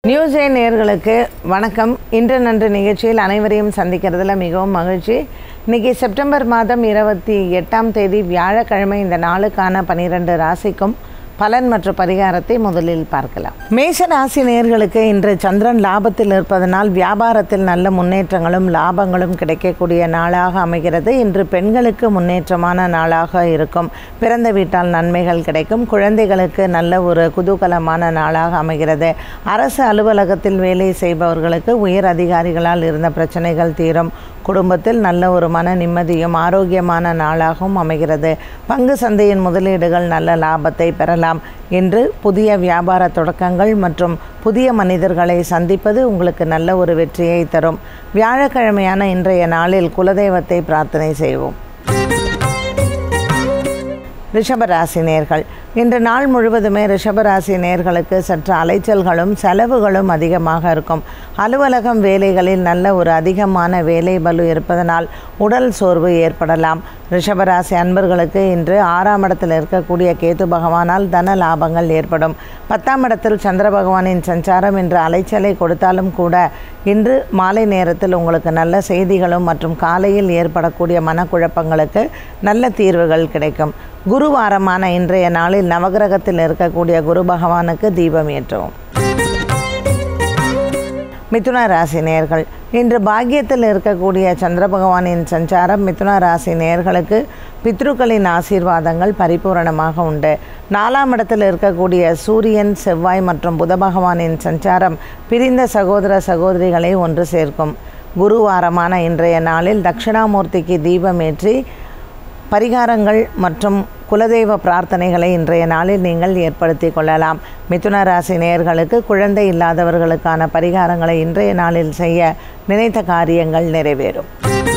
news ஏ நேயர்களுக்கு வணக்கம் இன்று நன்று நிகழ்ச்சியில் அனைவரையும் சந்திக்கிறதுல மிகவும் மகிழ்ச்சி இன்னைக்கு செப்டம்பர் மாதம் இருபத்தி எட்டாம் தேதி வியாழக்கிழமை இந்த நாளுக்கான பனிரெண்டு ராசிக்கும் பலன் மற்றும் பரிகாரத்தை முதலில் பார்க்கலாம் மேஷ ராசி நேயர்களுக்கு இன்று சந்திரன் லாபத்தில் இருப்பதனால் வியாபாரத்தில் நல்ல முன்னேற்றங்களும் லாபங்களும் கிடைக்கக்கூடிய நாளாக அமைகிறது இன்று பெண்களுக்கு முன்னேற்றமான நாளாக இருக்கும் பிறந்த வீட்டால் நன்மைகள் கிடைக்கும் குழந்தைகளுக்கு நல்ல ஒரு குதூகலமான நாளாக அமைகிறது அரசு அலுவலகத்தில் வேலை செய்பவர்களுக்கு உயர் அதிகாரிகளால் இருந்த பிரச்சனைகள் தீரும் குடும்பத்தில் நல்ல ஒரு மன நிம்மதியும் ஆரோக்கியமான நாளாகவும் அமைகிறது பங்கு சந்தையின் முதலீடுகள் நல்ல லாபத்தை பெறலாம் இன்று புதிய வியாபார தொடக்கங்கள் மற்றும் புதிய மனிதர்களை சந்திப்பது உங்களுக்கு நல்ல ஒரு வெற்றியை தரும் வியாழக்கிழமையான இன்றைய நாளில் குலதெய்வத்தை பிரார்த்தனை செய்வோம் ரிஷபராசி நேர்கள் இன்று நாள் முழுவதுமே ரிஷபராசி நேர்களுக்கு சற்று அலைச்சல்களும் செலவுகளும் அதிகமாக இருக்கும் அலுவலகம் வேலைகளில் நல்ல ஒரு அதிகமான வேலை பலு இருப்பதனால் உடல் சோர்வு ஏற்படலாம் ரிஷபராசி அன்பர்களுக்கு இன்று ஆறாம் இடத்தில் இருக்கக்கூடிய கேது பகவானால் தன லாபங்கள் ஏற்படும் பத்தாம் இடத்தில் சந்திர பகவானின் சஞ்சாரம் இன்று அலைச்சலை கொடுத்தாலும் கூட இன்று மாலை நேரத்தில் உங்களுக்கு நல்ல செய்திகளும் மற்றும் காலையில் ஏற்படக்கூடிய மனக்குழப்பங்களுக்கு நல்ல தீர்வுகள் கிடைக்கும் குருவாரமான இன்றைய நாளில் நவகிரகத்தில் இருக்கக்கூடிய குரு பகவானுக்கு தீபம் ஏற்றவும் மிதுன ராசி நேர்கள் இன்று பாக்கியத்தில் இருக்கக்கூடிய சந்திர பகவானின் சஞ்சாரம் மிதுன ராசி நேர்களுக்கு பித்ருக்களின் ஆசீர்வாதங்கள் பரிபூரணமாக உண்டு நாலாம் இடத்தில் இருக்கக்கூடிய சூரியன் செவ்வாய் மற்றும் புத பகவானின் சஞ்சாரம் பிரிந்த சகோதர சகோதரிகளை ஒன்று சேர்க்கும் குருவாரமான இன்றைய நாளில் தட்சிணாமூர்த்திக்கு தீபம் ஏற்றி பரிகாரங்கள் மற்றும் குலதெய்வ பிரார்த்தனைகளை இன்றைய நாளில் நீங்கள் ஏற்படுத்தி கொள்ளலாம் மிதுன ராசி நேயர்களுக்கு குழந்தை இல்லாதவர்களுக்கான பரிகாரங்களை இன்றைய நாளில் செய்ய நினைத்த காரியங்கள் நிறைவேறும்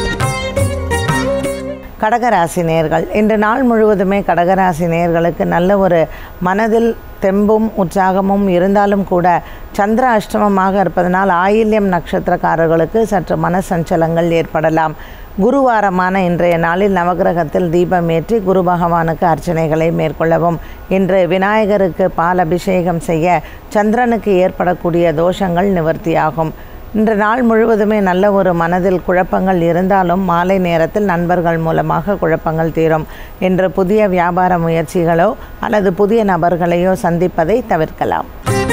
கடகராசி நேர்கள் இன்று நாள் முழுவதுமே கடகராசி நேர்களுக்கு நல்ல ஒரு மனதில் தெம்பும் உற்சாகமும் இருந்தாலும் கூட சந்திர அஷ்டமமாக இருப்பதனால் ஆயில்யம் நட்சத்திரக்காரர்களுக்கு சற்று மனசஞ்சலங்கள் ஏற்படலாம் குருவாரமான இன்றைய நாளில் நவகிரகத்தில் தீபம் ஏற்றி குரு பகவானுக்கு அர்ச்சனைகளை மேற்கொள்ளவும் இன்று விநாயகருக்கு பால் அபிஷேகம் செய்ய சந்திரனுக்கு ஏற்படக்கூடிய தோஷங்கள் நிவர்த்தியாகும் இன்று நாள் முழுவதுமே நல்ல ஒரு மனதில் குழப்பங்கள் இருந்தாலும் மாலை நேரத்தில் நண்பர்கள் மூலமாக குழப்பங்கள் தீரும் இன்று புதிய வியாபார முயற்சிகளோ அல்லது புதிய நபர்களையோ சந்திப்பதை தவிர்க்கலாம்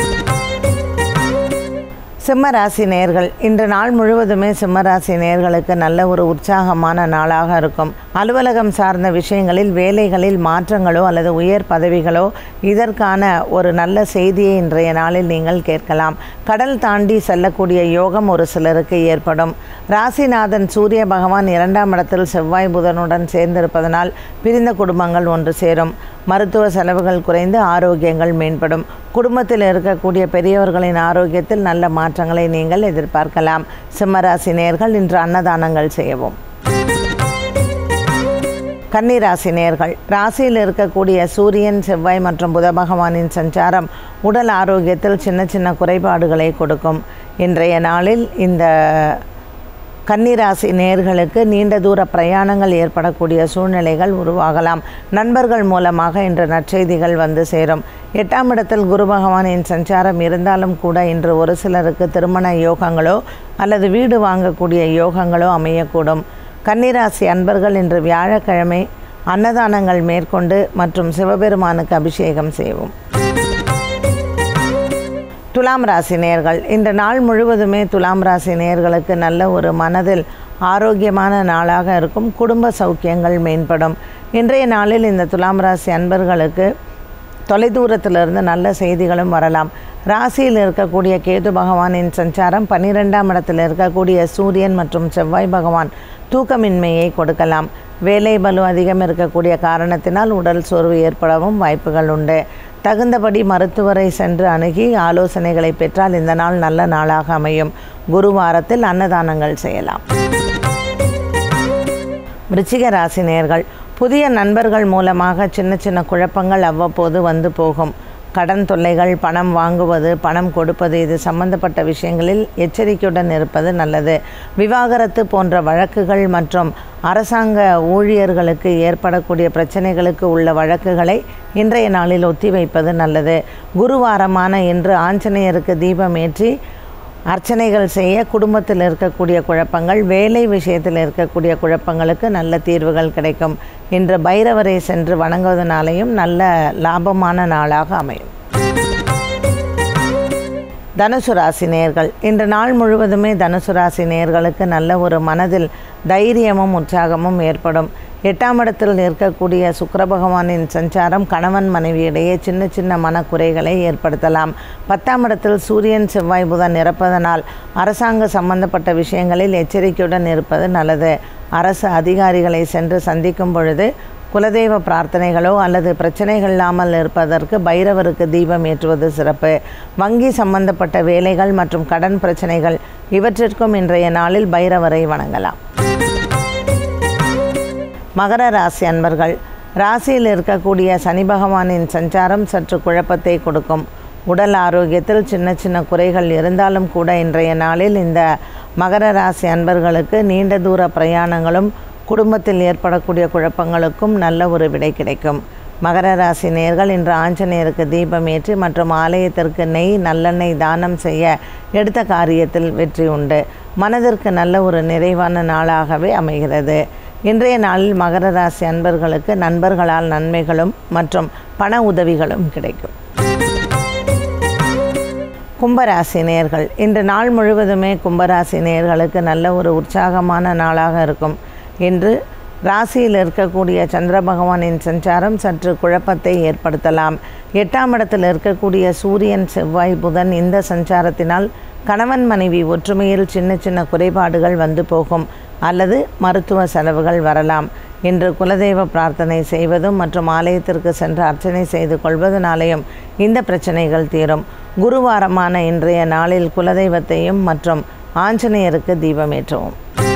சிம்மராசி நேர்கள் இன்று நாள் முழுவதுமே சிம்மராசி நேர்களுக்கு நல்ல ஒரு உற்சாகமான நாளாக இருக்கும் அலுவலகம் சார்ந்த விஷயங்களில் வேலைகளில் மாற்றங்களோ அல்லது உயர் பதவிகளோ இதற்கான ஒரு நல்ல செய்தியை இன்றைய நாளில் நீங்கள் கேட்கலாம் கடல் தாண்டி செல்லக்கூடிய யோகம் ஒரு சிலருக்கு ஏற்படும் ராசிநாதன் சூரிய பகவான் இரண்டாம் இடத்தில் செவ்வாய் புதனுடன் சேர்ந்திருப்பதனால் பிரிந்த குடும்பங்கள் ஒன்று சேரும் மருத்துவ செலவுகள் குறைந்து ஆரோக்கியங்கள் மேம்படும் குடும்பத்தில் இருக்கக்கூடிய பெரியவர்களின் ஆரோக்கியத்தில் நல்ல மாற்றங்களை நீங்கள் எதிர்பார்க்கலாம் சிம்மராசி நேர்கள் இன்று அன்னதானங்கள் செய்யவும் கன்னிராசி நேர்கள் ராசியில் இருக்கக்கூடிய சூரியன் செவ்வாய் மற்றும் புத பகவானின் சஞ்சாரம் உடல் ஆரோக்கியத்தில் சின்ன சின்ன குறைபாடுகளை கொடுக்கும் இன்றைய நாளில் இந்த கன்னிராசி நேர்களுக்கு நீண்ட தூர பிரயாணங்கள் ஏற்படக்கூடிய சூழ்நிலைகள் உருவாகலாம் நண்பர்கள் மூலமாக இன்று நற்செய்திகள் வந்து சேரும் எட்டாம் இடத்தில் குரு பகவானின் சஞ்சாரம் இருந்தாலும் கூட இன்று ஒரு சிலருக்கு திருமண யோகங்களோ அல்லது வீடு வாங்கக்கூடிய யோகங்களோ அமையக்கூடும் கன்னிராசி அன்பர்கள் இன்று வியாழக்கிழமை அன்னதானங்கள் மேற்கொண்டு மற்றும் சிவபெருமானுக்கு அபிஷேகம் செய்வோம் துலாம் ராசி நேர்கள் இந்த நாள் முழுவதுமே துலாம் ராசி நேர்களுக்கு நல்ல ஒரு மனதில் ஆரோக்கியமான நாளாக இருக்கும் குடும்ப சௌக்கியங்கள் மேம்படும் இன்றைய நாளில் இந்த துலாம் ராசி அன்பர்களுக்கு தொலைதூரத்திலிருந்து நல்ல செய்திகளும் வரலாம் ராசியில் இருக்கக்கூடிய கேது பகவானின் சஞ்சாரம் பன்னிரெண்டாம் இடத்தில் இருக்கக்கூடிய சூரியன் மற்றும் செவ்வாய் பகவான் தூக்கமின்மையை கொடுக்கலாம் வேலை பலு அதிகம் இருக்கக்கூடிய காரணத்தினால் உடல் சோர்வு ஏற்படவும் வாய்ப்புகள் உண்டு தகுந்தபடி மருத்துவரை சென்று அணுகி ஆலோசனைகளை பெற்றால் இந்த நாள் நல்ல நாளாக அமையும் குருவாரத்தில் அன்னதானங்கள் செய்யலாம் விருச்சிக ராசி நேர்கள் புதிய நண்பர்கள் மூலமாக சின்ன சின்ன குழப்பங்கள் அவ்வப்போது வந்து போகும் கடன் தொல்லைகள் பணம் வாங்குவது பணம் கொடுப்பது இது சம்பந்தப்பட்ட விஷயங்களில் எச்சரிக்கையுடன் இருப்பது நல்லது விவாகரத்து போன்ற வழக்குகள் மற்றும் அரசாங்க ஊழியர்களுக்கு ஏற்படக்கூடிய பிரச்சனைகளுக்கு உள்ள வழக்குகளை இன்றைய நாளில் ஒத்திவைப்பது நல்லது குருவாரமான இன்று ஆஞ்சநேயருக்கு தீபம் ஏற்றி அர்ச்சனைகள் செய்ய குடும்பத்தில் இருக்கக்கூடிய குழப்பங்கள் வேலை விஷயத்தில் இருக்கக்கூடிய குழப்பங்களுக்கு நல்ல தீர்வுகள் கிடைக்கும் இன்று பைரவரை சென்று வணங்குவதனாலையும் நல்ல லாபமான நாளாக அமையும் தனுசு ராசி நேயர்கள் இன்று நாள் முழுவதுமே தனுசு ராசி நேயர்களுக்கு நல்ல ஒரு மனதில் தைரியமும் உற்சாகமும் ஏற்படும் எட்டாம் இடத்தில் இருக்கக்கூடிய சுக்கிர பகவானின் சஞ்சாரம் கணவன் மனைவியிடையே சின்ன சின்ன மனக்குறைகளை ஏற்படுத்தலாம் பத்தாம் இடத்தில் சூரியன் செவ்வாய் புதன் இறப்பதனால் அரசாங்க சம்பந்தப்பட்ட விஷயங்களில் எச்சரிக்கையுடன் இருப்பது நல்லது அரசு அதிகாரிகளை சென்று சந்திக்கும் பொழுது குலதெய்வ பிரார்த்தனைகளோ அல்லது பிரச்சனைகள் இல்லாமல் இருப்பதற்கு பைரவருக்கு தீபம் ஏற்றுவது சிறப்பு வங்கி சம்பந்தப்பட்ட வேலைகள் மற்றும் கடன் பிரச்சனைகள் இவற்றிற்கும் இன்றைய நாளில் பைரவரை வணங்கலாம் மகர ராசி அன்பர்கள் ராசியில் இருக்கக்கூடிய சனி பகவானின் சஞ்சாரம் சற்று குழப்பத்தை கொடுக்கும் உடல் ஆரோக்கியத்தில் சின்ன சின்ன குறைகள் இருந்தாலும் கூட இன்றைய நாளில் இந்த மகர ராசி அன்பர்களுக்கு நீண்ட தூர பிரயாணங்களும் குடும்பத்தில் ஏற்படக்கூடிய குழப்பங்களுக்கும் நல்ல ஒரு விடை கிடைக்கும் மகர ராசி நேர்கள் இன்று ஆஞ்சநேயருக்கு தீபம் ஏற்றி மற்றும் ஆலயத்திற்கு நெய் நல்லெண்ணெய் தானம் செய்ய எடுத்த காரியத்தில் வெற்றி உண்டு மனதிற்கு நல்ல ஒரு நிறைவான நாளாகவே அமைகிறது இன்றைய நாளில் மகர ராசி அன்பர்களுக்கு நண்பர்களால் நன்மைகளும் மற்றும் பண உதவிகளும் கிடைக்கும் கும்பராசி நேயர்கள் இன்று நாள் முழுவதுமே கும்பராசி நேயர்களுக்கு நல்ல ஒரு உற்சாகமான நாளாக இருக்கும் இன்று ராசியில் இருக்கக்கூடிய சந்திர பகவானின் சஞ்சாரம் சற்று குழப்பத்தை ஏற்படுத்தலாம் எட்டாம் இடத்தில் இருக்கக்கூடிய சூரியன் செவ்வாய் புதன் இந்த சஞ்சாரத்தினால் கணவன் மனைவி ஒற்றுமையில் சின்ன சின்ன குறைபாடுகள் வந்து போகும் அல்லது மருத்துவ செலவுகள் வரலாம் இன்று குலதெய்வ பிரார்த்தனை செய்வதும் மற்றும் ஆலயத்திற்கு சென்று அர்ச்சனை செய்து கொள்வதனாலேயும் இந்த பிரச்சனைகள் தீரும் குருவாரமான இன்றைய நாளில் குலதெய்வத்தையும் மற்றும் ஆஞ்சநேயருக்கு தீபமேற்றவும்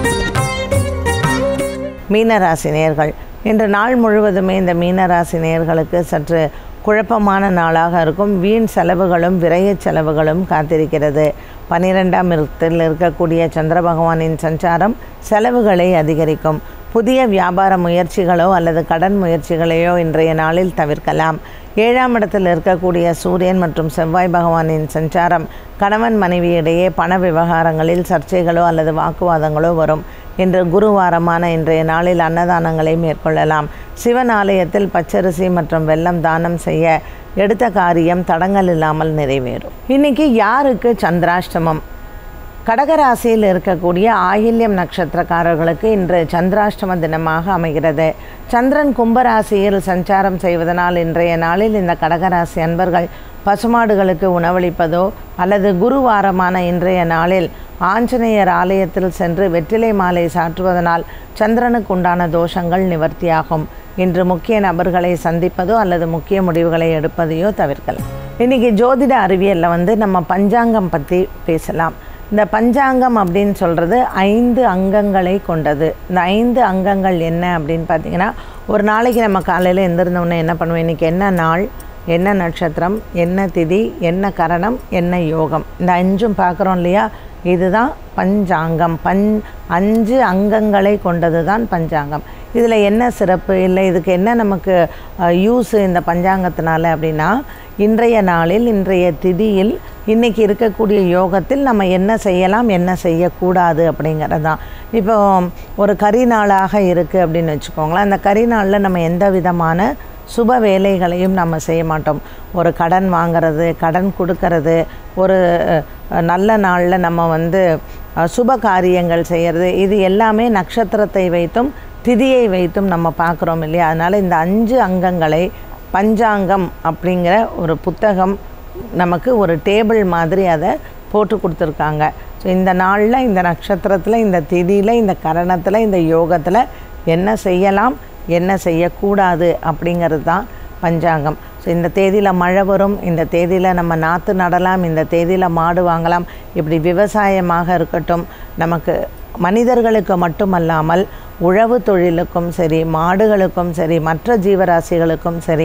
மீனராசி நேயர்கள் இன்று நாள் முழுவதுமே இந்த மீனராசி நேயர்களுக்கு சற்று குழப்பமான நாளாக இருக்கும் வீண் செலவுகளும் விரயச் செலவுகளும் காத்திருக்கிறது பன்னிரெண்டாம் இடத்தில் இருக்கக்கூடிய சந்திர பகவானின் சஞ்சாரம் செலவுகளை அதிகரிக்கும் புதிய வியாபார முயற்சிகளோ அல்லது கடன் முயற்சிகளையோ இன்றைய நாளில் தவிர்க்கலாம் ஏழாம் இடத்தில் இருக்கக்கூடிய சூரியன் மற்றும் செவ்வாய் பகவானின் சஞ்சாரம் கணவன் மனைவியிடையே பண விவகாரங்களில் சர்ச்சைகளோ அல்லது வாக்குவாதங்களோ வரும் இன்று குருவாரமான இன்றைய நாளில் அன்னதானங்களை மேற்கொள்ளலாம் சிவன் ஆலயத்தில் பச்சரிசி மற்றும் வெல்லம் தானம் செய்ய எடுத்த காரியம் தடங்கள் இல்லாமல் நிறைவேறும் இன்னைக்கு யாருக்கு சந்திராஷ்டமம் கடகராசியில் இருக்கக்கூடிய ஆயில்யம் நட்சத்திரக்காரர்களுக்கு இன்று சந்திராஷ்டம தினமாக அமைகிறது சந்திரன் கும்பராசியில் சஞ்சாரம் செய்வதனால் இன்றைய நாளில் இந்த கடகராசி அன்பர்கள் பசுமாடுகளுக்கு உணவளிப்பதோ அல்லது குருவாரமான இன்றைய நாளில் ஆஞ்சநேயர் ஆலயத்தில் சென்று வெற்றிலை மாலை சாற்றுவதனால் சந்திரனுக்கு உண்டான தோஷங்கள் நிவர்த்தியாகும் இன்று முக்கிய நபர்களை சந்திப்பதோ அல்லது முக்கிய முடிவுகளை எடுப்பதையோ தவிர்க்கலாம் இன்றைக்கி ஜோதிட அறிவியலில் வந்து நம்ம பஞ்சாங்கம் பற்றி பேசலாம் இந்த பஞ்சாங்கம் அப்படின்னு சொல்கிறது ஐந்து அங்கங்களை கொண்டது இந்த ஐந்து அங்கங்கள் என்ன அப்படின்னு பார்த்தீங்கன்னா ஒரு நாளைக்கு நம்ம காலையில் எந்திருந்தோடனே என்ன பண்ணுவோம் இன்றைக்கி என்ன நாள் என்ன நட்சத்திரம் என்ன திதி என்ன கரணம் என்ன யோகம் இந்த அஞ்சும் பார்க்குறோம் இல்லையா இதுதான் பஞ்சாங்கம் பஞ் அஞ்சு அங்கங்களை கொண்டது தான் பஞ்சாங்கம் இதில் என்ன சிறப்பு இல்லை இதுக்கு என்ன நமக்கு யூஸு இந்த பஞ்சாங்கத்தினால அப்படின்னா இன்றைய நாளில் இன்றைய திதியில் இன்றைக்கி இருக்கக்கூடிய யோகத்தில் நம்ம என்ன செய்யலாம் என்ன செய்யக்கூடாது அப்படிங்கிறது தான் இப்போ ஒரு கரி நாளாக இருக்குது அப்படின்னு வச்சுக்கோங்களேன் அந்த கரி நாளில் நம்ம எந்த விதமான சுப வேலைகளையும் நம்ம செய்ய மாட்டோம் ஒரு கடன் வாங்கிறது கடன் கொடுக்கறது ஒரு அஹ், நல்ல நாளில் நம்ம வந்து அஹ், சுப காரியங்கள் செய்கிறது இது எல்லாமே நட்சத்திரத்தை வைத்தும் திதியை வைத்தும் நம்ம பார்க்குறோம் இல்லையா அதனால் இந்த அஞ்சு அங்கங்களை பஞ்சாங்கம் அப்படிங்கிற ஒரு புத்தகம் நமக்கு ஒரு டேபிள் மாதிரி அதை போட்டு கொடுத்துருக்காங்க ஸோ இந்த நாளில் இந்த நட்சத்திரத்தில் இந்த திதியில் இந்த கரணத்தில் இந்த யோகத்தில் என்ன செய்யலாம் என்ன செய்யக்கூடாது அப்படிங்கிறது தான் பஞ்சாங்கம் ஸோ இந்த தேதியில் மழை வரும் இந்த தேதியில் நம்ம நாற்று நடலாம் இந்த தேதியில் மாடு வாங்கலாம் இப்படி விவசாயமாக இருக்கட்டும் நமக்கு மனிதர்களுக்கு மட்டுமல்லாமல் உழவு தொழிலுக்கும் சரி மாடுகளுக்கும் சரி மற்ற ஜீவராசிகளுக்கும் சரி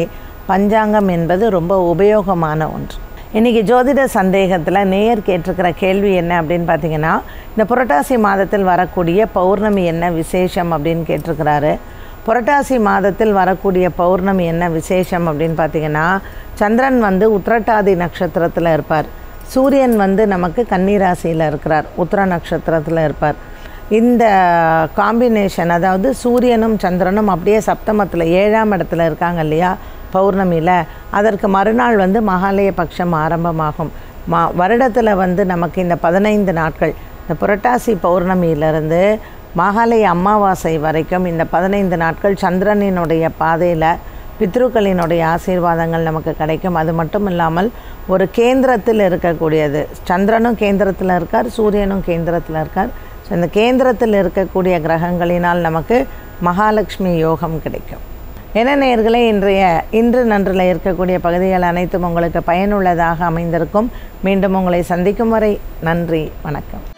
பஞ்சாங்கம் என்பது ரொம்ப உபயோகமான ஒன்று இன்றைக்கி ஜோதிட சந்தேகத்தில் நேயர் கேட்டிருக்கிற கேள்வி என்ன அப்படின்னு பார்த்தீங்கன்னா இந்த புரட்டாசி மாதத்தில் வரக்கூடிய பௌர்ணமி என்ன விசேஷம் அப்படின்னு கேட்டிருக்கிறாரு புரட்டாசி மாதத்தில் வரக்கூடிய பௌர்ணமி என்ன விசேஷம் அப்படின்னு பார்த்தீங்கன்னா சந்திரன் வந்து உத்திரட்டாதி நட்சத்திரத்தில் இருப்பார் சூரியன் வந்து நமக்கு கன்னிராசியில் இருக்கிறார் உத்திர நட்சத்திரத்தில் இருப்பார் இந்த காம்பினேஷன் அதாவது சூரியனும் சந்திரனும் அப்படியே சப்தமத்தில் ஏழாம் இடத்துல இருக்காங்க இல்லையா பௌர்ணமியில் அதற்கு மறுநாள் வந்து மகாலய பட்சம் ஆரம்பமாகும் மா வருடத்தில் வந்து நமக்கு இந்த பதினைந்து நாட்கள் இந்த புரட்டாசி பௌர்ணமியிலிருந்து மகாலய அமாவாசை வரைக்கும் இந்த பதினைந்து நாட்கள் சந்திரனினுடைய பாதையில் பித்ருக்களினுடைய ஆசீர்வாதங்கள் நமக்கு கிடைக்கும் அது மட்டும் இல்லாமல் ஒரு கேந்திரத்தில் இருக்கக்கூடியது சந்திரனும் கேந்திரத்தில் இருக்கார் சூரியனும் கேந்திரத்தில் இருக்கார் ஸோ இந்த கேந்திரத்தில் இருக்கக்கூடிய கிரகங்களினால் நமக்கு மகாலட்சுமி யோகம் கிடைக்கும் என்ன நேர்களே இன்றைய இன்று நன்றில் இருக்கக்கூடிய பகுதிகள் அனைத்தும் உங்களுக்கு பயனுள்ளதாக அமைந்திருக்கும் மீண்டும் உங்களை சந்திக்கும் வரை நன்றி வணக்கம்